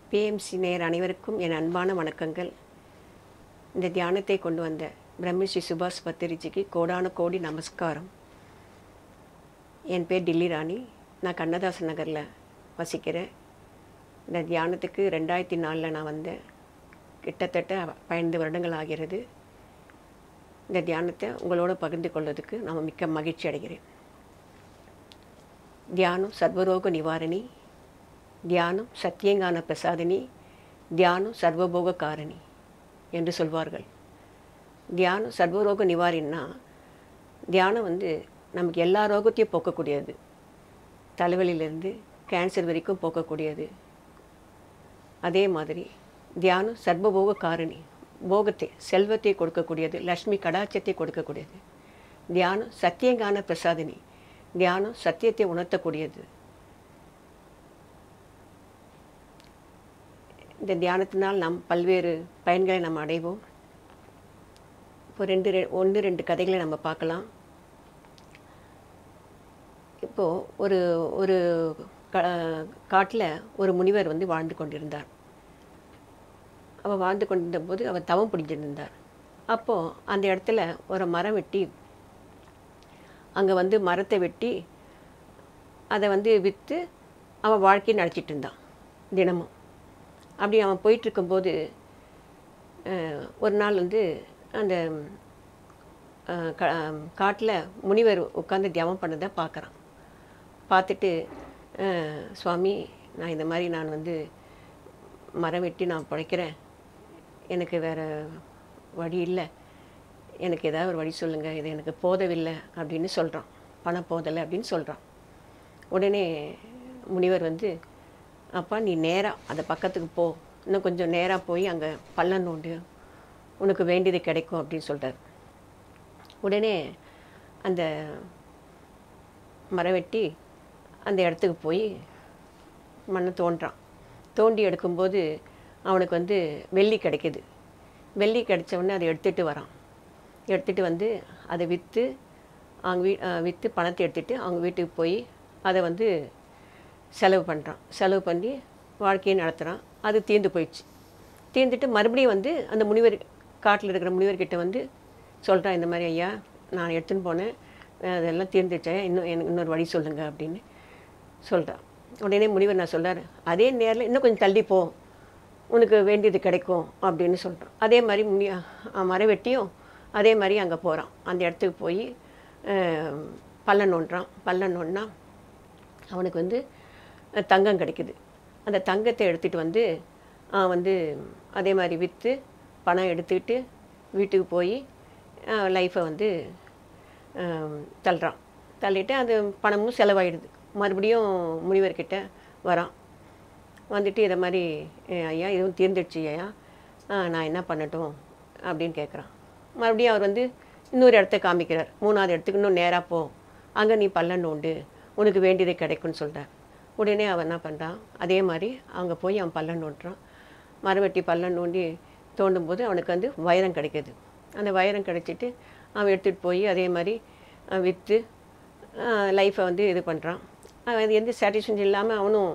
BMC நேயர் அனைவருக்கும் என் அன்பான வணக்கங்கள் இந்த தியானத்தை கொண்டு வந்த பிரம்மஸ்ரீ சுபாஷ் பத்திரிஜிக்கு கோடான கோடி நமஸ்காரம் என் பேர் டில்லி ராணி நான் கண்ணதாசன் நகரில் வசிக்கிறேன் இந்த தியானத்துக்கு ரெண்டாயிரத்தி நாலில் நான் வந்தேன் கிட்டத்தட்ட பதினைந்து வருடங்கள் ஆகிறது இந்த தியானத்தை உங்களோட பகிர்ந்து கொள்வதற்கு நான் மிக்க மகிழ்ச்சி அடைகிறேன் தியானம் சர்வரோக நிவாரணி தியானம் சத்தியங்கான பிரசாதினி தியானம் சர்வபோக காரணி என்று சொல்வார்கள் தியானம் சர்வரோக நிவாரின்னா தியானம் வந்து நமக்கு எல்லா ரோகத்தையும் போக்கக்கூடியது தலைவலியிலேருந்து கேன்சர் வரைக்கும் போக்கக்கூடியது அதே மாதிரி தியானம் சர்வபோக காரணி போகத்தை செல்வத்தை கொடுக்கக்கூடியது லக்ஷ்மி கடாட்சத்தை கொடுக்கக்கூடியது தியானம் சத்தியங்கான பிரசாதினி தியானம் சத்தியத்தை உணர்த்தக்கூடியது இந்த தியானத்தினால் நாம் பல்வேறு பயன்களை நாம் அடைவோம் இப்போ ரெண்டு ரெ ஒன்று ரெண்டு கதைகளை நம்ம பார்க்கலாம் இப்போது ஒரு ஒரு க காட்டில் ஒரு முனிவர் வந்து வாழ்ந்து கொண்டிருந்தார் அவர் வாழ்ந்து கொண்டிருந்த போது அவர் தவம் பிடிச்சிருந்தார் அப்போது அந்த இடத்துல ஒரு மரம் வெட்டி அங்கே வந்து மரத்தை வெட்டி அதை வந்து விற்று அவன் வாழ்க்கையை நடத்திட்டு இருந்தான் தினமும் அப்படி அவன் போயிட்டுருக்கும்போது ஒரு நாள் வந்து அந்த காட்டில் முனிவர் உட்காந்து தியானம் பண்ணதை பார்க்குறான் பார்த்துட்டு சுவாமி நான் இந்த மாதிரி நான் வந்து மரம் வெட்டி நான் பிழைக்கிறேன் எனக்கு வேறு வழி இல்லை எனக்கு ஏதாவது ஒரு வழி சொல்லுங்கள் இது எனக்கு போதவில்லை அப்படின்னு சொல்கிறான் பணம் போதலை அப்படின்னு சொல்கிறான் உடனே முனிவர் வந்து அப்பா நீ நேராக அந்த பக்கத்துக்கு போ இன்னும் கொஞ்சம் நேராக போய் அங்கே பள்ளம் நோண்டு உனக்கு வேண்டியது கிடைக்கும் அப்படின்னு சொல்கிறார் உடனே அந்த மரம் வெட்டி அந்த இடத்துக்கு போய் மண்ணை தோன்றான் தோண்டி எடுக்கும்போது அவனுக்கு வந்து வெள்ளி கிடைக்கிது வெள்ளி கிடைச்ச உடனே அதை எடுத்துகிட்டு வரான் எடுத்துகிட்டு வந்து அதை விற்று அவங்க வீ விற்று பணத்தை எடுத்துகிட்டு அவங்க வீட்டுக்கு போய் அதை வந்து செலவு பண்ணுறான் செலவு பண்ணி வாழ்க்கையை நடத்துகிறான் அது தீர்ந்து போயிடுச்சு தீர்ந்துட்டு மறுபடியும் வந்து அந்த முனிவர் காட்டில் இருக்கிற முனிவர்கிட்ட வந்து சொல்கிறான் இந்த மாதிரி ஐயா நான் எடுத்துன்னு போனேன் அதெல்லாம் தீர்ந்துச்சேன் இன்னும் எனக்கு இன்னொரு வழி சொல்லுங்கள் அப்படின்னு சொல்கிறான் உடனே முனிவர் நான் சொல்கிறார் அதே நேரில் இன்னும் கொஞ்சம் தள்ளி போ உனக்கு வேண்டியது கிடைக்கும் அப்படின்னு சொல்கிறான் அதே மாதிரி முனி மரம் வெட்டியும் அதே மாதிரி அங்கே போகிறான் அந்த இடத்துக்கு போய் பள்ளம் நோண்டுறான் பள்ளம் நோண்டினா அவனுக்கு வந்து தங்கம் கிடைக்குது அந்த தங்கத்தை எடுத்துகிட்டு வந்து வந்து அதே மாதிரி விற்று பணம் எடுத்துக்கிட்டு வீட்டுக்கு போய் லைஃப்பை வந்து தள்ளுறான் தள்ளிட்டு அது பணமும் செலவாயிடுது மறுபடியும் முனிவர்கிட்ட வரான் வந்துட்டு இதை மாதிரி ஐயா இதுவும் தீர்ந்துடுச்சு ஐயா நான் என்ன பண்ணட்டும் அப்படின்னு கேட்குறான் மறுபடியும் அவர் வந்து இன்னொரு இடத்த காமிக்கிறார் மூணாவது இடத்துக்கு இன்னும் நேராக போ அங்கே நீ பள்ளம் நோண்டு உனக்கு வேண்டியது கிடைக்கும்னு சொல்கிறார் உடனே அவன் என்ன பண்ணுறான் அதே மாதிரி அங்கே போய் அவன் பள்ளம் நோண்டுறான் மரம் வெட்டி பள்ளம் நோண்டி தோண்டும் போது அவனுக்கு வந்து வைரம் கிடைக்கிது அந்த வைரம் கிடைச்சிட்டு அவன் எடுத்துகிட்டு போய் அதே மாதிரி விற்று லைஃப்பை வந்து இது பண்ணுறான் அது எந்த சாட்டிஸ்ஃபேக்ஷன் இல்லாமல் அவனும்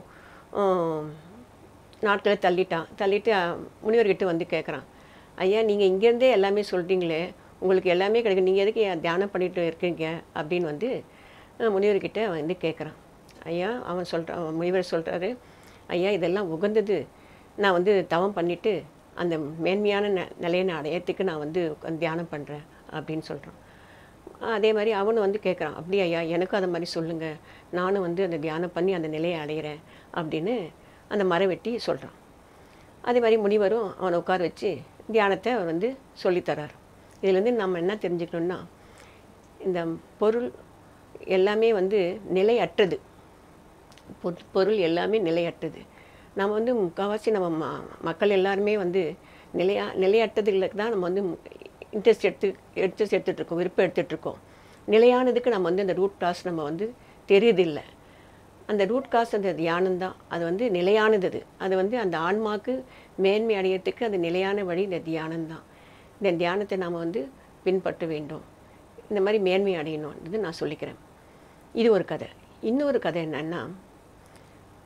நாட்களை தள்ளிட்டான் தள்ளிட்டு முனிவர்கிட்ட வந்து கேட்குறான் ஐயா நீங்கள் இங்கேருந்தே எல்லாமே சொல்கிறீங்களே உங்களுக்கு எல்லாமே கிடைக்கும் நீங்கள் எதுக்கு தியானம் பண்ணிட்டு இருக்கீங்க அப்படின்னு வந்து முனிவர்கிட்ட வந்து கேட்குறான் ஐயா அவன் சொல்கிறான் முனிவர் சொல்கிறாரு ஐயா இதெல்லாம் உகந்தது நான் வந்து தவம் பண்ணிவிட்டு அந்த மேன்மையான ந நிலையை நான் அடையத்துக்கு நான் வந்து தியானம் பண்ணுறேன் அப்படின்னு சொல்கிறான் அதே மாதிரி அவனும் வந்து கேட்குறான் அப்படி ஐயா எனக்கும் அதை மாதிரி சொல்லுங்கள் நானும் வந்து அந்த தியானம் பண்ணி அந்த நிலையை அடைகிறேன் அப்படின்னு அந்த மரம் வெட்டி சொல்கிறான் அதே மாதிரி முனிவரும் அவனை உட்கார வச்சு தியானத்தை அவர் வந்து சொல்லித்தரார் இதுலேருந்து நம்ம என்ன தெரிஞ்சுக்கணுன்னா இந்த பொருள் எல்லாமே வந்து நிலையற்றது பொருள் எல்லாமே நிலையற்றது நம்ம வந்து முக்கால்வாசி நம்ம ம மக்கள் எல்லாருமே வந்து நிலையா நிலையற்றதுகளுக்கு தான் நம்ம வந்து இன்ட்ரெஸ்ட் எடுத்து இன்ட்ரெஸ்ட் எடுத்துகிட்ருக்கோம் விருப்பம் எடுத்துகிட்ருக்கோம் நிலையானதுக்கு நம்ம வந்து அந்த ரூட் காஸ் நம்ம வந்து தெரியுதில்லை அந்த ரூட் காஸ் அந்த தியானம் தான் அது வந்து நிலையானது அது அது வந்து அந்த ஆன்மாவுக்கு மேன்மை அடையிறதுக்கு அந்த நிலையான வழி இந்த தியானம் தான் இந்த தியானத்தை நாம் வந்து பின்பற்ற வேண்டும் இந்த மாதிரி மேன்மை அடையணும்ன்றது நான் சொல்லிக்கிறேன் இது ஒரு கதை இன்னொரு கதை என்னென்னா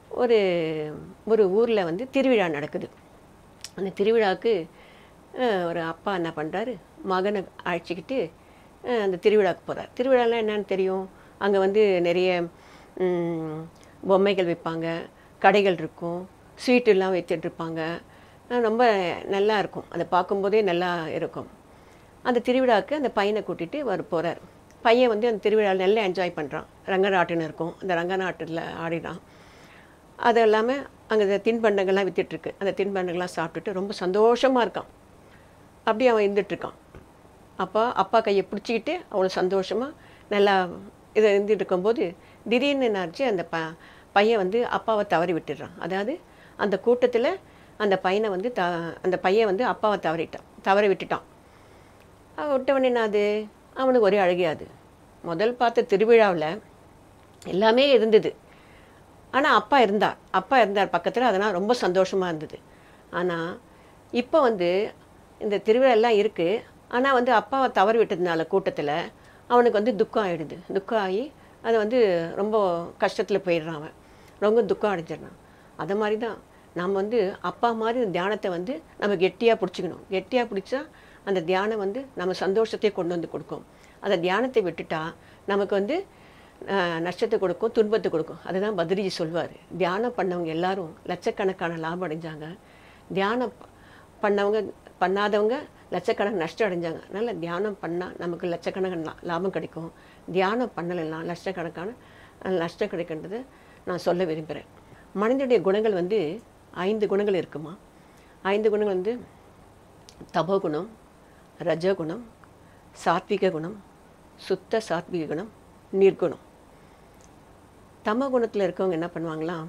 ஒரு ஒரு ஊரில் வந்து திருவிழா நடக்குது அந்த திருவிழாவுக்கு அஹ், ஒரு அப்பா என்ன பண்ணுறாரு மகனை அழைச்சிக்கிட்டு அஹ், அந்த திருவிழாவுக்கு போகிறார் திருவிழாலாம் என்னன்னு தெரியும் அங்கே வந்து நிறைய ம், பொம்மைகள் விற்பாங்க கடைகள் இருக்கும் ஸ்வீட்டெல்லாம் வித்துட்டு இருப்பாங்க அஹ், ரொம்ப நல்லா இருக்கும் அதை பார்க்கும்போதே நல்லா இருக்கும் அந்த திருவிழாவுக்கு அந்த பையனை கூட்டிகிட்டு அவர் போகிறார் பையன் வந்து அந்த திருவிழாவில் நல்லா என்ஜாய் பண்ணுறான் ரங்கநாட்டுன்னு இருக்கும் அந்த ரங்கநாட்டில் ஆடினான் அது இல்லாமல் அங்கே தின்பண்டங்கள்லாம் வித்துட்ருக்கு அந்த தின்பண்டங்கள்லாம் சாப்பிட்டுட்டு ரொம்ப சந்தோஷமாக இருக்கான் அப்படியே அவன் இருந்துகிட்ருக்கான் அப்பா அப்பா கையை பிடிச்சிக்கிட்டு அவ்வளோ சந்தோஷமாக நல்லா இதை இருந்துட்டு இருக்கும்போது திடீர்னு என்னாச்சு அந்த ப பையன் வந்து அப்பாவை தவறி விட்டுடுறான் அதாவது அந்த கூட்டத்தில் அந்த பையனை வந்து த அந்த பையன் வந்து அப்பாவை தவறிட்டான் தவறி விட்டுட்டான் அவன் விட்டவன் என்னது அவனுக்கு ஒரே அழுகையாது முதல் பார்த்த திருவிழாவில் எல்லாமே இருந்தது ஆனால் அப்பா இருந்தார் அப்பா இருந்தார் பக்கத்தில் அதனால் ரொம்ப சந்தோஷமாக இருந்தது ஆனால் இப்போ வந்து இந்த திருவிழா எல்லாம் இருக்குது ஆனால் வந்து அப்பாவை தவறு விட்டதுனால கூட்டத்தில் அவனுக்கு வந்து துக்கம் ஆகிடுது துக்கம் ஆகி அது வந்து ரொம்ப கஷ்டத்தில் போயிடுறான் அவன் ரொம்ப துக்கம் அடைஞ்சிடறான் அது மாதிரி தான் நம்ம வந்து அப்பா மாதிரி இந்த தியானத்தை வந்து நம்ம கெட்டியாக பிடிச்சிக்கணும் கெட்டியாக பிடிச்சா அந்த தியானம் வந்து நம்ம சந்தோஷத்தை கொண்டு வந்து கொடுக்கும் அந்த தியானத்தை விட்டுட்டா நமக்கு வந்து ஆஹ், நஷ்டத்தை கொடுக்கும் துன்பத்தை கொடுக்கும் அதுதான் பத்ரிஜி சொல்வார் தியானம் பண்ணவங்க எல்லாரும் லட்சக்கணக்கான லாபம் அடைஞ்சாங்க தியானம் ப- பண்ணவங்க பண்ணாதவங்க லட்சக்கணக்கு நஷ்டம் அடைஞ்சாங்க அதனால் தியானம் பண்ணால் நமக்கு லட்சக்கணக்கான லா- லாபம் கிடைக்கும் தியானம் பண்ணலைன்னா லட்சக்கணக்கான அஹ், நஷ்டம் கிடைக்கின்றதை நான் சொல்ல விரும்புகிறேன் மனிதனுடைய குணங்கள் வந்து ஐந்து குணங்கள் இருக்குமா ஐந்து குணங்கள் வந்து தபோகுணம் ரஜகுணம் சாத்விக குணம் சுத்த சாத்விக குணம் நிர்குணம் தமோ குணத்தில் இருக்கவங்க என்ன பண்ணுவாங்களாம்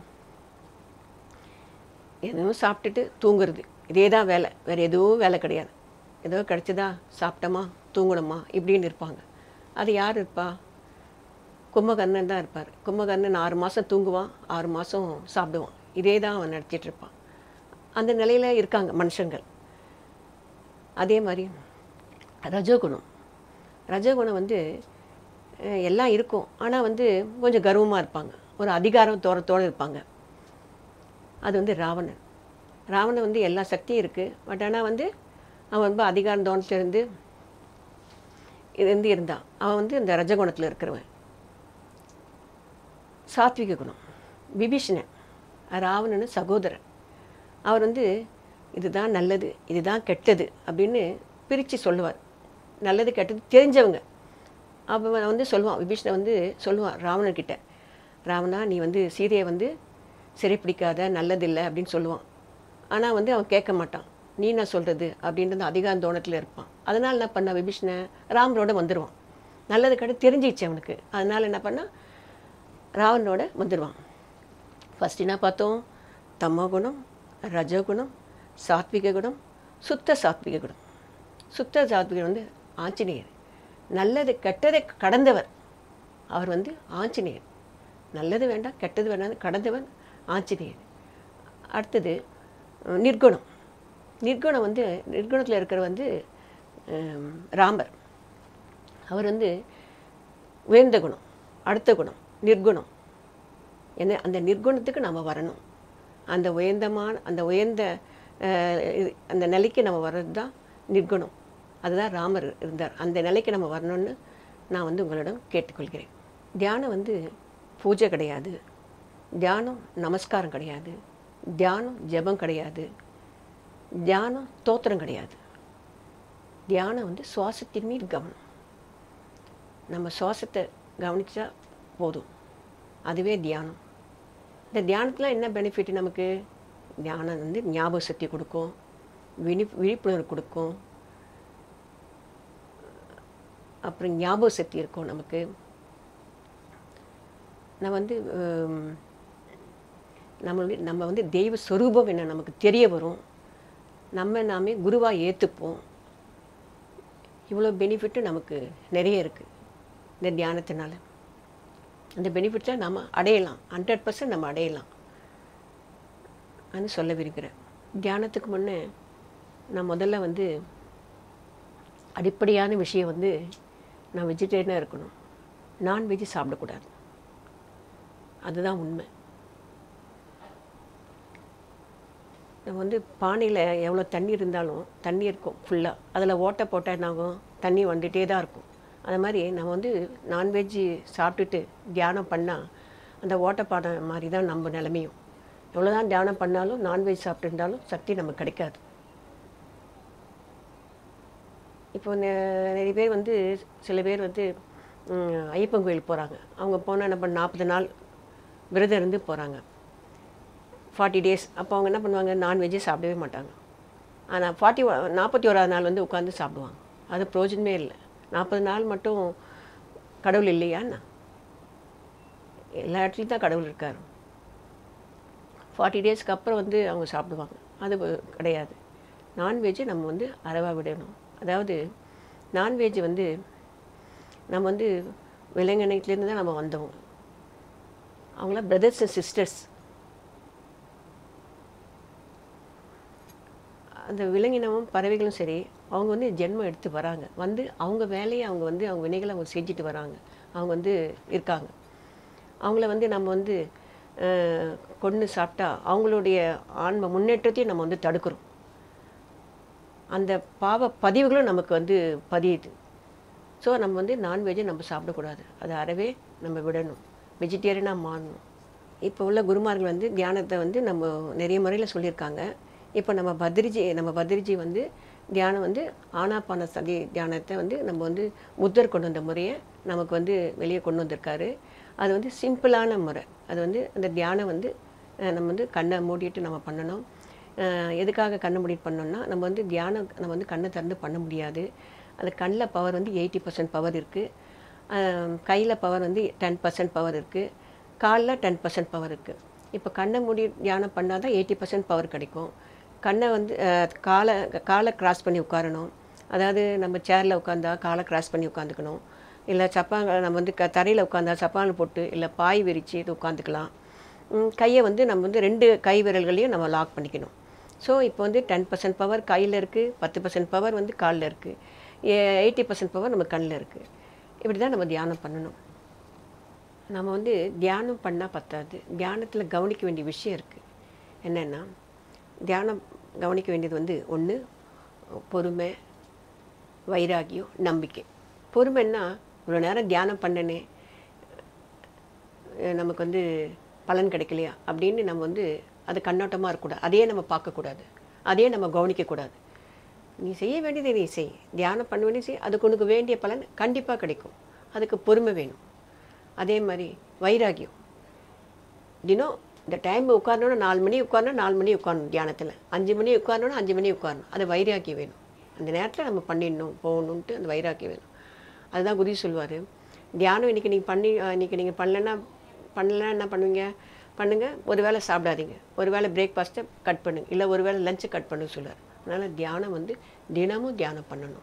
எதுவும் சாப்பிட்டுட்டு தூங்குறது இதே தான் வேலை வேறு எதுவும் வேலை கிடையாது ஏதோ கிடச்சதா சாப்பிட்டோமா தூங்கணுமா இப்படின்னு இருப்பாங்க அது யார் இருப்பா கும்பகர்ணன் தான் இருப்பார் கும்பகர்ணன் ஆறு மாதம் தூங்குவான் ஆறு மாதம் சாப்பிடுவான் இதே தான் அவன் நடத்திட்டு இருப்பான் அந்த நிலையில் இருக்காங்க மனுஷங்கள் அதே மாதிரி ரஜோகுணம் ரஜோகுணம் வந்து அஹ், எல்லாம் இருக்கும் ஆனால் வந்து கொஞ்சம் கர்வமாக இருப்பாங்க ஒரு அதிகாரம் தோரத்தோடு இருப்பாங்க அது வந்து ராவணன் ராவணன் வந்து எல்லா சக்தியும் இருக்குது பட் ஆனால் வந்து அவன் ரொம்ப அதிகாரம் தோணத்தில் இருந்து இருந்து இருந்தான் அவன் வந்து இந்த ரஜகுணத்தில் இருக்கிறவன் சாத்விக குணம் விபீஷணன் ராவணன் சகோதரன் அவர் வந்து இதுதான் நல்லது இதுதான் கெட்டது அப்படின்னு பிரித்து சொல்லுவார் நல்லது கெட்டது தெரிஞ்சவங்க அவன் வந்து சொல்லுவான் விபீஷணன் வந்து சொல்லுவான் ராவணன்கிட்ட ராவணா நீ வந்து சீதையை வந்து சிறைப்பிடிக்காத நல்லதில்லை அப்படின்னு சொல்லுவான் ஆனால் வந்து அவன் கேட்க மாட்டான் நீ நான் சொல்கிறது அப்படின்றது அதிகார தோணத்தில் இருப்பான் அதனால் என்ன பண்ண விபீஷணன் ராமரோட வந்துடுவான் நல்லது கெட்டது தெரிஞ்சிச்சு அவனுக்கு அதனால் என்ன பண்ணால் ராவணனோட வந்துடுவான் ஃபஸ்ட் என்ன பார்த்தோம் தமோ குணம் ரஜகுணம் சாத்விக குணம் சுத்த சாத்விக குணம் சுத்த சாத்விக வந்து ஆஞ்சநேயர் நல்லது கெட்டதை கடந்தவர் அவர் வந்து ஆஞ்சநேயர் நல்லது வேண்டாம் கெட்டது வேண்டாம் கடந்தவர் ஆஞ்சநேயர் அடுத்தது அஹ், நிர்குணம் நிர்குணம் வந்து நிர்குணத்தில் இருக்கிற வந்து அஹ், ராமர் அவர் வந்து உயர்ந்த குணம் அடுத்த குணம் நிர்குணம் என்ன அந்த நிர்குணத்துக்கு நம்ம வரணும் அந்த உயர்ந்தமான அந்த உயர்ந்த அஹ், இது- அந்த நிலைக்கு நம்ம வர்றது தான் நிர்குணம் அதுதான் ராமர் இருந்தார் அந்த நிலைக்கு நம்ம வரணும்னு நான் வந்து உங்களிடம் கேட்டுக்கொள்கிறேன் தியானம் வந்து பூஜை கிடையாது தியானம் நமஸ்காரம் கிடையாது தியானம் ஜெபம் கிடையாது தியானம் தோத்திரம் கிடையாது தியானம் வந்து சுவாசத்தின் மீது கவனம் நம்ம சுவாசத்தை கவனிச்சா போதும் அதுவே தியானம் இந்த தியானத்தில் என்ன பெனிஃபிட் நமக்கு தியானம் வந்து ஞாபக சக்தி கொடுக்கும் விழி விழிப்புணர்வு கொடுக்கும் அப்புறம் ஞாபக சக்தி இருக்கும் நமக்கு நான் வந்து ஹம், நம்மளுடைய நம்ம வந்து தெய்வ சொரூபம் என்ன நமக்கு தெரிய வரும் நம்ம நாமே குருவாக ஏற்றுப்போம் இவ்வளோ பெனிஃபிட்டு நமக்கு நிறைய இருக்குது இந்த தியானத்தினால அந்த பெனிஃபிட்ஸை நம்ம அடையலாம் ஹண்ட்ரட் பர்சன்ட் நம்ம அடையலாம் அது சொல்ல விரும்புகிறேன் தியானத்துக்கு முன்னே நான் முதல்ல வந்து அடிப்படையான விஷயம் வந்து நான் வெஜிடேரியனாக இருக்கணும் நான்வெஜ் சாப்பிடக்கூடாது அதுதான் உண்மை நம்ம வந்து பானையில் எவ்வளோ தண்ணி இருந்தாலும் தண்ணி இருக்கும் ஃபுல்லாக அதில் ஓட்டை போட்டால் என்ன ஆகும் தண்ணி வந்துகிட்டே தான் இருக்கும் அது மாதிரி நம்ம வந்து நான்வெஜ்ஜு சாப்பிட்டுட்டு தியானம் பண்ணால் அந்த ஓட்டப்பானை மாதிரி தான் நம்ம நிலமையும் எவ்வளோ தான் தியானம் பண்ணாலும் நான்வெஜ் சாப்பிட்டுருந்தாலும் சக்தி நமக்கு கிடைக்காது இப்போ நெ- நிறைய பேர் வந்து சில பேர் வந்து ம், ஐயப்பன் கோயில் போகிறாங்க அவங்க போனால் என்ன பண்ண நாற்பது நாள் விரதம் இருந்து போகிறாங்க ஃபார்ட்டி டேஸ் அப்போ அவங்க என்ன பண்ணுவாங்க நான்வெஜ்ஜே சாப்பிடவே மாட்டாங்க ஆனால் ஃபார்ட்டி நாற்பத்தி ஓராவது நாள் வந்து உட்காந்து சாப்பிடுவாங்க அது பிரயோஜனமே இல்லை நாற்பது நாள் மட்டும் கடவுள் இல்லையாண்ணா எல்லா இடத்துலையும் தான் கடவுள் இருக்கார் ஃபார்ட்டி டேஸ்க்கு அப்புறம் வந்து அவங்க சாப்பிடுவாங்க அது வ- கிடையாது நான்வெஜ்ஜை நம்ம வந்து அறவா விடணும் அதாவது நான்வெஜ் வந்து நம்ம வந்து விலங்கினத்துலேருந்து தான் நம்ம வந்தவங்க அவங்களாம் பிரதர்ஸ் அண்ட் சிஸ்டர்ஸ் அந்த விலங்கினமும் பறவைகளும் சரி அவங்க வந்து ஜென்மம் எடுத்து வராங்க வந்து அவங்க வேலையை அவங்க வந்து அவங்க வினைகளை அவங்க செஞ்சுட்டு வராங்க அவங்க வந்து இருக்காங்க அவங்கள வந்து நம்ம வந்து அஹ், கொன்று சாப்பிட்டா அவங்களுடைய ஆன்ம முன்னேற்றத்தையும் நம்ம வந்து தடுக்கிறோம் அந்த பாவ பதிவுகளும் நமக்கு வந்து பதியுது ஸோ நம்ம வந்து நான்வெஜ்ஜை நம்ம சாப்பிடக்கூடாது அது அறவே நம்ம விடணும் வெஜிடேரியனாக மாறணும் இப்போ உள்ள குருமார்கள் வந்து தியானத்தை வந்து நம்ம நிறைய முறையில் சொல்லியிருக்காங்க இப்போ நம்ம பத்ரிஜி நம்ம பத்ரிஜி வந்து தியானம் வந்து ஆனாபான சதி தியானத்தை வந்து நம்ம வந்து முத்தர் கொண்டு வந்த முறையை நமக்கு வந்து வெளியே கொண்டு வந்திருக்காரு அது வந்து சிம்பிளான முறை அது வந்து அந்த தியானம் வந்து அஹ், நம்ம வந்து கண்ணை மூடிட்டு நம்ம பண்ணணும் அஹ், எதுக்காக கண்ணை மூடிட்டு பண்ணோம்னா நம்ம வந்து தியானம் நம்ம வந்து கண்ணை திறந்து பண்ண முடியாது அந்த கண்ணில் பவர் வந்து எயிட்டி பர்சன்ட் பவர் இருக்குது கையில் பவர் வந்து டென் பர்சன்ட் பவர் இருக்குது காலில் டென் பர்சன்ட் பவர் இருக்குது இப்போ கண்ணை மூடி தியானம் பண்ணால் தான் எயிட்டி பர்சன்ட் பவர் கிடைக்கும் கண்ணை வந்து அஹ், காலை காலை கிராஸ் பண்ணி உட்காரணும் அதாவது நம்ம சேரில் உட்காந்தா காலை கிராஸ் பண்ணி உட்காந்துக்கணும் இல்லை சப்பாங்க நம்ம வந்து க தரையில் உட்காந்தா சப்பான் போட்டு இல்லை பாய் விரித்து இது உட்காந்துக்கலாம் ம், கையை வந்து நம்ம வந்து ரெண்டு கை விரல்களையும் நம்ம லாக் பண்ணிக்கணும் ஸோ இப்போ வந்து டென் பர்சன்ட் பவர் கையில் இருக்குது பத்து பர்சன்ட் பவர் வந்து காலில் இருக்குது எயிட்டி பர்சன்ட் பவர் நம்ம கண்ணில் இருக்குது இப்படி தான் நம்ம தியானம் பண்ணணும் நம்ம வந்து தியானம் பண்ணால் பத்தாது தியானத்தில் கவனிக்க வேண்டிய விஷயம் இருக்குது என்னென்னா தியானம் கவனிக்க வேண்டியது வந்து ஒன்று பொறுமை வைராகியம் நம்பிக்கை பொறுமைன்னா இவ்வளோ நேரம் தியானம் பண்ணனே அஹ் நமக்கு வந்து பலன் கிடைக்கலையா அப்படின்னு நம்ம வந்து அது கண்ணோட்டமாக இருக்கக்கூடாது அதையே நம்ம பார்க்கக்கூடாது அதையே நம்ம கவனிக்கக்கூடாது நீ செய்ய வேண்டியதை நீ செய் தியானம் பண்ண வேண்டியது செய் அதுக்கு உனக்கு வேண்டிய பலன் கண்டிப்பாக கிடைக்கும் அதுக்கு பொறுமை வேணும் அதே மாதிரி வைராகியம் தினம் இந்த டைம் உட்காரணும்னா நாலு மணி உட்காரணும் நாலு மணி உட்காரணும் தியானத்தில் அஞ்சு மணி உட்காரணும்னா அஞ்சு மணி உட்காரணும் அது வைராக்கியம் வேணும் அந்த நேரத்தில் நம்ம பண்ணிடணும் போகணுன்ட்டு அந்த வைராக்கியம் வேணும் அதுதான் குரு சொல்லுவார் தியானம் இன்றைக்கி நீங்கள் பண்ணி இன்றைக்கி நீங்கள் பண்ணலன்னா பண்ணலன்னா என்ன பண்ணுவீங்க பண்ணுங்க ஒரு வேளை சாப்பிடாதீங்க ஒரு வேளை பிரேக்ஃபாஸ்ட்டை கட் பண்ணுங்க இல்லை ஒரு வேளை லஞ்சை கட் பண்ணுங்க சொல்லுவார் அதனால் தியானம் வந்து தினமும் தியானம் பண்ணணும்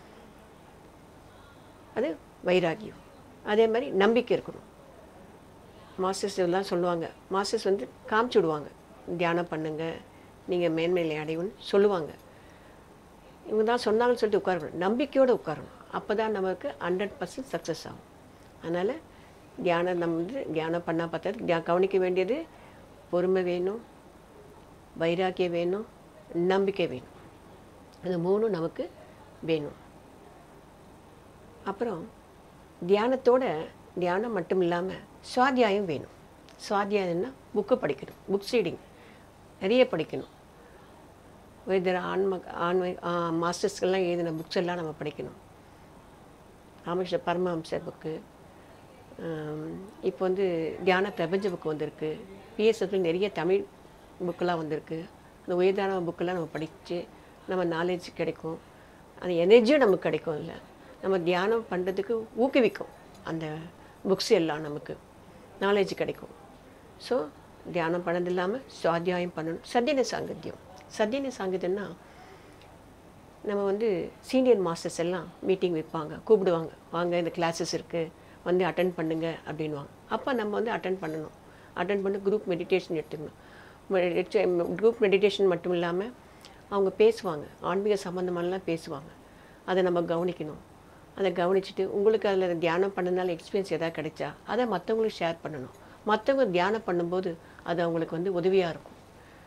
அது வைராகியம் அதே மாதிரி நம்பிக்கை இருக்கணும் மாஸ்டர்ஸ் இதெல்லாம் சொல்லுவாங்க மாஸ்டர்ஸ் வந்து காமிச்சு விடுவாங்க தியானம் பண்ணுங்க நீங்கள் மேன்மையில அடையும்னு சொல்லுவாங்க இவங்க தான் சொன்னாங்கன்னு சொல்லிட்டு உட்காரணும் நம்பிக்கையோடு உட்காரணும் அப்போ தான் நமக்கு ஹண்ட்ரட் பர்சன்ட் சக்ஸஸ் ஆகும் அதனால் தியானம் நம்ம வந்து தியானம் பண்ணால் பார்த்தா தியா கவனிக்க வேண்டியது பொறுமை வேணும் வைராக்கியம் வேணும் நம்பிக்கை வேணும் இது மூணும் நமக்கு வேணும் அப்புறம் தியானத்தோட தியானம் மட்டும் இல்லாமல் சுவாத்தியாயம் வேணும் சுவாத்தியாயம்னா புக்கு படிக்கணும் புக்ஸ் ரீடிங் நிறைய படிக்கணும் வேதர் ஆன்ம ஆன்ம மாஸ்டர்ஸ்க்கெல்லாம் எழுதின புக்ஸ் எல்லாம் நம்ம படிக்கணும் ராமகிருஷ்ண பரமஹம்சர் புக்கு இப்போ வந்து தியான பிரபஞ்ச புக்கு வந்திருக்கு பிஎஸ்எஃப்ல நிறைய தமிழ் புக்கெல்லாம் வந்திருக்கு அந்த உயர்தான புக்கெல்லாம் நம்ம படித்து நம்ம நாலேஜ் கிடைக்கும் அந்த எனர்ஜியும் நமக்கு கிடைக்கும் இல்லை நம்ம தியானம் பண்ணுறதுக்கு ஊக்குவிக்கும் அந்த புக்ஸ் எல்லாம் நமக்கு நாலேஜ் கிடைக்கும் ஸோ தியானம் பண்ணது இல்லாமல் சுவாத்தியாயம் பண்ணணும் சத்தியன சாங்கத்தியம் சத்தியன சாங்கத்தியம்னா நம்ம வந்து சீனியர் மாஸ்டர்ஸ் எல்லாம் மீட்டிங் வைப்பாங்க கூப்பிடுவாங்க வாங்க இந்த கிளாஸஸ் இருக்குது வந்து அட்டன் பண்ணுங்க அப்படின்வாங்க அப்போ நம்ம வந்து அட்டன் பண்ணணும் அட்டன் பண்ணி குரூப் மெடிடேஷன் எடுத்துக்கணும் குரூப் மெடிடேஷன் மட்டும் இல்லாமல் அவங்க பேசுவாங்க ஆன்மீக சம்மந்தமானலாம் பேசுவாங்க அதை நம்ம கவனிக்கணும் அதை கவனிச்சுட்டு உங்களுக்கு அதில் தியானம் பண்ணதுனால எக்ஸ்பீரியன்ஸ் எதாவது கிடைச்சா அதை மற்றவங்களுக்கு ஷேர் பண்ணணும் மற்றவங்க தியானம் பண்ணும்போது அது அவங்களுக்கு வந்து உதவியாக இருக்கும்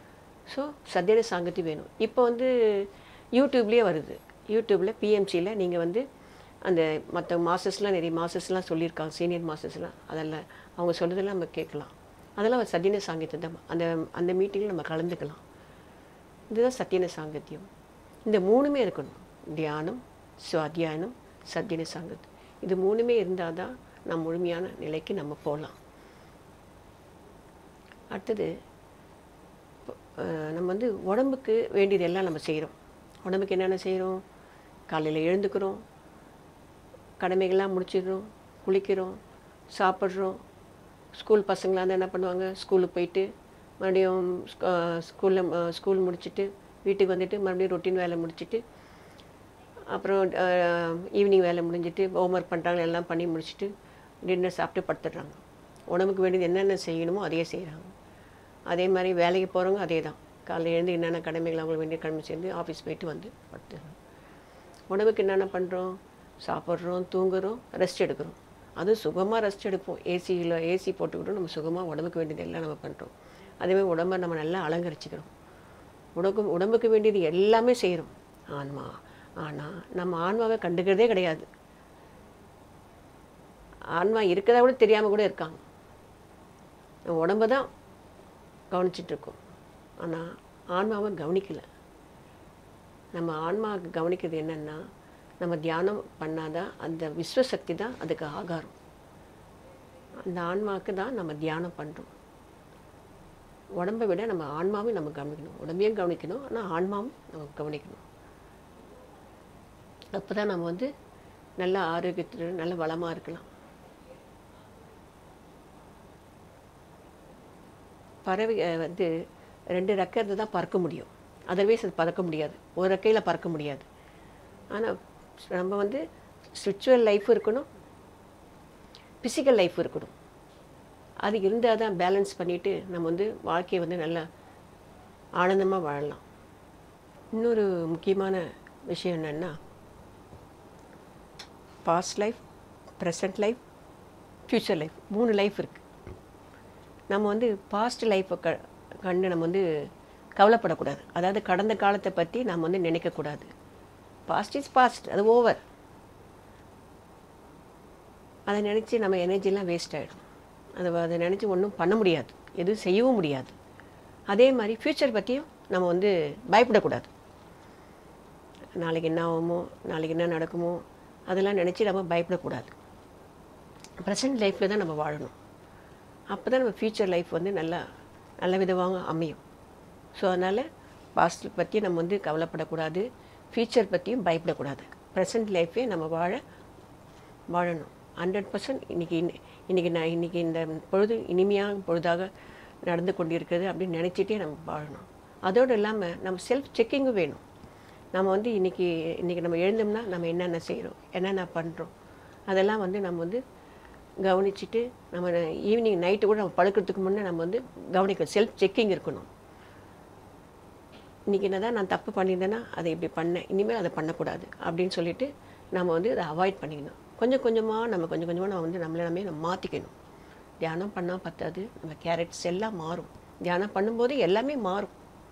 ஸோ சத்தியான சாங்கத்தி வேணும் இப்போ வந்து யூடியூப்லேயே வருது யூடியூப்பில் பிஎம்சியில் நீங்கள் வந்து அந்த மற்ற மாஸ்டர்ஸ்லாம் நிறைய மாஸ்டர்ஸ்லாம் சொல்லியிருக்காங்க சீனியர் மாஸ்டர்ஸ்லாம் அதெல்லாம் அவங்க சொல்கிறதெல்லாம் நம்ம கேட்கலாம் அதெல்லாம் ஒரு சத்தியன சாங்கத்தியம் தான் அந்த அந்த மீட்டிங்கில் நம்ம கலந்துக்கலாம் இதுதான் சத்தியன சாங்கத்தியம் இந்த மூணுமே இருக்கணும் தியானம் சுவாத்தியானம் சத்தியன சாங்கத் இது மூணுமே இருந்தால் தான் நம்ம முழுமையான நிலைக்கு நம்ம போகலாம் அடுத்தது அஹ், நம்ம வந்து உடம்புக்கு வேண்டியது எல்லாம் நம்ம செய்கிறோம் உடம்புக்கு என்னென்ன செய்கிறோம் காலையில் எழுந்துக்கிறோம் கடமைகள்லாம் முடிச்சிடுறோம் குளிக்கிறோம் சாப்பிட்றோம் ஸ்கூல் பசங்களாக இருந்தால் என்ன பண்ணுவாங்க ஸ்கூலுக்கு போயிட்டு மறுபடியும் ஸ்கூலில் ஸ்கூல் முடிச்சுட்டு வீட்டுக்கு வந்துட்டு மறுபடியும் ரொட்டீன் வேலை முடிச்சுட்டு அப்புறம் ஈவினிங் வேலை முடிஞ்சிட்டு ஹோம்ஒர்க் பண்ணுறாங்க எல்லாம் பண்ணி முடிச்சுட்டு டின்னர் சாப்பிட்டு படுத்துடுறாங்க உடம்புக்கு வேண்டியது என்னென்ன செய்யணுமோ அதையே செய்கிறாங்க அதே மாதிரி வேலைக்கு போகிறவங்க அதே தான் காலையில் எழுந்து என்னென்ன கடமைகள் அவங்களுக்கு வேண்டிய கடமை சேர்ந்து ஆஃபீஸ் போயிட்டு வந்து படுத்துடுறாங்க உடம்புக்கு என்னென்ன பண்ணுறோம் சாப்பிட்றோம் தூங்குறோம் ரெஸ்ட் எடுக்கிறோம் அதுவும் சுகமாக ரெஸ்ட் எடுப்போம் ஏசியில் ஏசி போட்டுக்கிட்டோம் நம்ம சுகமாக உடம்புக்கு வேண்டியது எல்லாம் நம்ம பண்ணுறோம் அதேமாதிரி உடம்பை நம்ம நல்லா அலங்கரிச்சுக்கிறோம் உடம்பு உடம்புக்கு வேண்டியது எல்லாமே செய்கிறோம் ஆன்மா ஆனால் நம்ம ஆன்மாவை கண்டுக்கிறதே கிடையாது ஆன்மா இருக்கிறதா கூட தெரியாமல் கூட இருக்காங்க நம்ம உடம்பை தான் கவனிச்சிட்டு இருக்கோம் ஆனால் ஆன்மாவை கவனிக்கல நம்ம ஆன்மாவுக்கு கவனிக்கிறது என்னென்னா நம்ம தியானம் பண்ணாதான் அந்த விஸ்வசக்தி தான் அதுக்கு ஆகாரம் அந்த ஆன்மாவுக்கு தான் நம்ம தியானம் பண்ணுறோம் உடம்பை விட நம்ம ஆன்மாவையும் நம்ம கவனிக்கணும் உடம்பையும் கவனிக்கணும் ஆனால் ஆன்மாவும் நம்ம கவனிக்கணும் அப்போ தான் நம்ம வந்து நல்ல ஆரோக்கியத்தில் நல்ல வளமாக இருக்கலாம் பறவை அஹ், வந்து ரெண்டு ரெக்கை இருந்து தான் பறக்க முடியும் அதர்வைஸ் அது பறக்க முடியாது ஒரு ரெக்கையில் பறக்க முடியாது ஆனால் நம்ம வந்து ஸ்பிரிச்சுவல் லைஃப் இருக்கணும் ஃபிசிக்கல் லைஃப் இருக்கணும் அது இருந்தால் தான் பேலன்ஸ் பண்ணிவிட்டு நம்ம வந்து வாழ்க்கையை வந்து நல்லா ஆனந்தமாக வாழலாம் இன்னொரு முக்கியமான விஷயம் என்னென்னா past life present life future life மூணு லைஃப் இருக்குது நம்ம வந்து பாஸ்ட் லைஃப்பை க கண்டு நம்ம வந்து கவலைப்படக்கூடாது அதாவது கடந்த காலத்தை பற்றி நம்ம வந்து நினைக்கக்கூடாது பாஸ்ட் இஸ் பாஸ்ட் அது ஓவர் அதை நினச்சி நம்ம எனர்ஜிலாம் வேஸ்ட் ஆகிடும் அதை அதை நினச்சி ஒன்றும் பண்ண முடியாது எதுவும் செய்யவும் முடியாது அதே மாதிரி ஃப்யூச்சர் பற்றியும் நம்ம வந்து பயப்படக்கூடாது நாளைக்கு என்ன ஆகுமோ நாளைக்கு என்ன நடக்குமோ அதெல்லாம் நினச்சி நம்ம பயப்படக்கூடாது ப்ரெசன்ட் லைஃப்பில் தான் நம்ம வாழணும் அப்போ தான் நம்ம ஃப்யூச்சர் லைஃப் வந்து நல்லா நல்ல விதமாக அமையும் ஸோ அதனால் பாஸ்ட் பற்றி நம்ம வந்து கவலைப்படக்கூடாது ஃப்யூச்சர் பற்றியும் பயப்படக்கூடாது ப்ரெசன்ட் லைஃபே நம்ம வாழ வாழணும் ஹண்ட்ரட் பர்சன்ட் இன்றைக்கி இன்றைக்கி நான் இன்றைக்கி இந்த பொழுது இனிமையான பொழுதாக நடந்து கொண்டிருக்கிறது அப்படின்னு நினச்சிட்டே நம்ம வாழணும் அதோடு இல்லாமல் நம்ம செல்ஃப் செக்கிங்கும் வேணும் நம்ம வந்து இன்றைக்கி இன்றைக்கி நம்ம எழுந்தோம்னா நம்ம என்னென்ன செய்கிறோம் என்னென்ன பண்ணுறோம் அதெல்லாம் வந்து நம்ம வந்து கவனிச்சுட்டு நம்ம ஈவினிங் நைட்டு கூட நம்ம படுக்கிறதுக்கு முன்னே நம்ம வந்து கவனிக்கணும் செல்ஃப் செக்கிங் இருக்கணும் இன்றைக்கி என்ன தான் நான் தப்பு பண்ணியிருந்தேன்னா அதை இப்படி பண்ணேன் இனிமேல் அதை பண்ணக்கூடாது அப்படின்னு சொல்லிட்டு நம்ம வந்து அதை அவாய்ட் பண்ணிக்கணும் கொஞ்சம் கொஞ்சமாக நம்ம கொஞ்சம் கொஞ்சமாக நம்ம வந்து நம்மளை நம்ம நம்ம மாற்றிக்கணும் தியானம் பண்ணால் பத்தாது நம்ம கேரட்ஸ் எல்லாம் மாறும் தியானம் பண்ணும்போது எல்லாமே மாறும்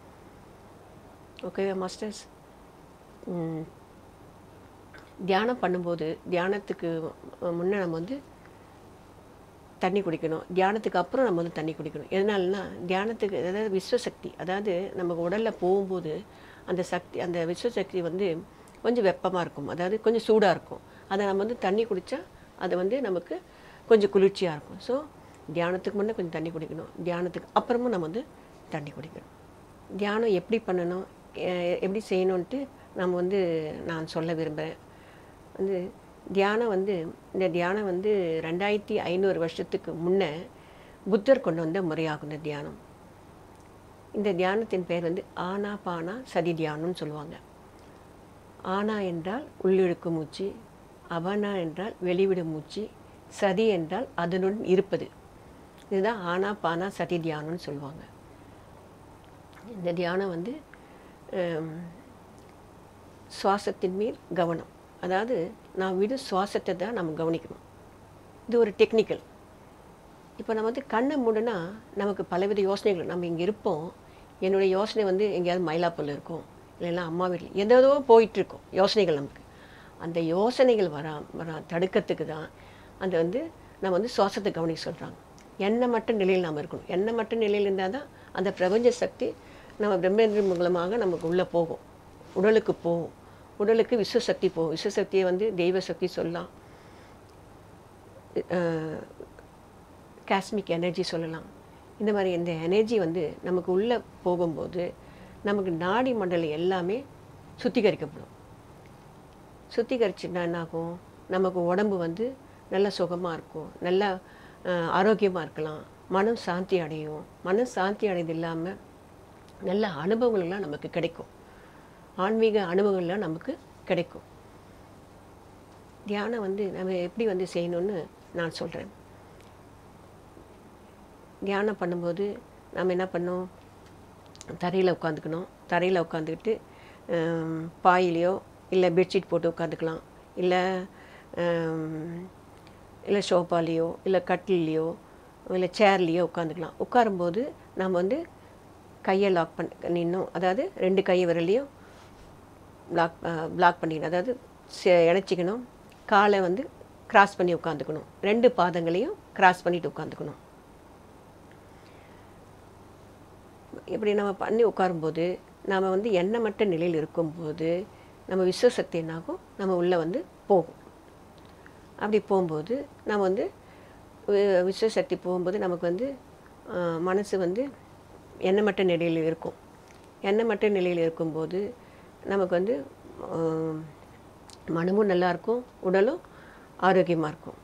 ஓகேவா மாஸ்டர்ஸ் ம். தியானம் பண்ணும்போது தியானத்துக்கு முன்னே நம்ம வந்து தண்ணி குடிக்கணும் தியானத்துக்கு அப்புறம் நம்ம வந்து தண்ணி குடிக்கணும் எதனாலனா தியானத்துக்கு அதாவது விஸ்வசக்தி அதாவது நம்ம உடலில் போகும்போது அந்த சக்தி அந்த விஸ்வசக்தி வந்து கொஞ்சம் வெப்பமாக இருக்கும் அதாவது கொஞ்சம் சூடாக இருக்கும் அதை நம்ம வந்து தண்ணி குடித்தா அது வந்து நமக்கு கொஞ்சம் குளிர்ச்சியாக இருக்கும் ஸோ தியானத்துக்கு முன்னே கொஞ்சம் தண்ணி குடிக்கணும் தியானத்துக்கு அப்புறமும் நம்ம வந்து தண்ணி குடிக்கணும் தியானம் எப்படி பண்ணணும் எ- எப்படி செய்யணுன்ட்டு நம்ம வந்து நான் சொல்ல விரும்புகிறேன் வந்து தியானம் வந்து இந்த தியானம் வந்து ரெண்டாயிரத்தி ஐநூறு வருஷத்துக்கு முன்னே புத்தர் கொண்டு வந்த முறையாகும் இந்த தியானம் இந்த தியானத்தின் பெயர் வந்து ஆனா பானா சதி தியானம்னு சொல்லுவாங்க ஆனா என்றால் உள்ளிழுக்கு மூச்சு அபானா என்றால் வெளிவிடும் மூச்சு சதி என்றால் அதனுடன் இருப்பது இதுதான் ஆனா பானா சதி தியானம்னு சொல்லுவாங்க இந்த தியானம் வந்து ஹம், சுவாசத்தின் மேல் கவனம் அதாவது நான் விடும் சுவாசத்தை தான் நம்ம கவனிக்கணும் இது ஒரு டெக்னிக்கல் இப்போ நம்ம வந்து கண்ணை மூடுனா நமக்கு பலவித யோசனைகள் நம்ம இங்கே இருப்போம் என்னுடைய யோசனை வந்து எங்கேயாவது மயிலாப்பூரில் இருக்கும் இல்லைன்னா அம்மா வீட்டில் எதோ போயிட்டுருக்கோம் யோசனைகள் நமக்கு அந்த யோசனைகள் வரா வரா தடுக்கிறதுக்கு தான் அந்த வந்து நம்ம வந்து சுவாசத்தை கவனிக்க சொல்கிறாங்க எண்ணமற்ற நிலையில் நாம் இருக்கணும் எண்ணமற்ற நிலையில் இருந்தால் தான் அந்த பிரபஞ்ச சக்தி நம்ம பிரம்மேந்திர மூலமாக நமக்கு உள்ளே போகும் உடலுக்கு போகும் உடலுக்கு விஸ்வசக்தி போகும் விஸ்வசக்தியை வந்து தெய்வ சக்தி சொல்லலாம் காஸ்மிக் எனர்ஜி சொல்லலாம் இந்த மாதிரி இந்த எனர்ஜி வந்து நமக்கு உள்ளே போகும்போது நமக்கு நாடி மண்டலம் எல்லாமே சுத்திகரிக்கப்படும் சுத்திகரிச்சுன்னா என்ன ஆகும் நமக்கு உடம்பு வந்து நல்ல சுகமாக இருக்கும் நல்ல ஆரோக்கியமாக இருக்கலாம் மனம் சாந்தி அடையும் மனம் சாந்தி அடையது இல்லாமல் நல்ல அனுபவங்கள்லாம் நமக்கு கிடைக்கும் ஆன்மீக அனுபவங்கள்லாம் நமக்கு கிடைக்கும் தியானம் வந்து நம்ம எப்படி வந்து செய்யணும்னு நான் சொல்கிறேன் தியானம் பண்ணும்போது நம்ம என்ன பண்ணோம் தரையில் உட்காந்துக்கணும் தரையில் உட்காந்துக்கிட்டு பாயிலையோ இல்லை பெட்ஷீட் போட்டு உட்காந்துக்கலாம் இல்லை இல்லை சோஃபாலேயோ இல்லை கட்டிலையோ இல்லை சேர்லேயோ உட்காந்துக்கலாம் உட்காரும்போது நம்ம வந்து கையை லாக் பண்ண நின்னோம் அதாவது ரெண்டு கை விரலையும் பிளாக் பிளாக் பண்ணிக்கணும் அதாவது இணைச்சிக்கணும் காலை வந்து கிராஸ் பண்ணி உட்காந்துக்கணும் ரெண்டு பாதங்களையும் கிராஸ் பண்ணிட்டு உட்காந்துக்கணும் இப்படி நம்ம பண்ணி உட்காரும்போது நாம் வந்து எண்ணமற்ற நிலையில் இருக்கும்போது நம்ம விஸ்வசக்தி என்னாகும் நம்ம உள்ளே வந்து போகும் அப்படி போகும்போது நம்ம வந்து விஸ்வசக்தி போகும்போது நமக்கு வந்து மனசு வந்து எண்ணமற்ற நிலையில் இருக்கும் எண்ணமற்ற நிலையில் இருக்கும்போது நமக்கு வந்து மனமும் நல்லாயிருக்கும் உடலும் ஆரோக்கியமாக இருக்கும்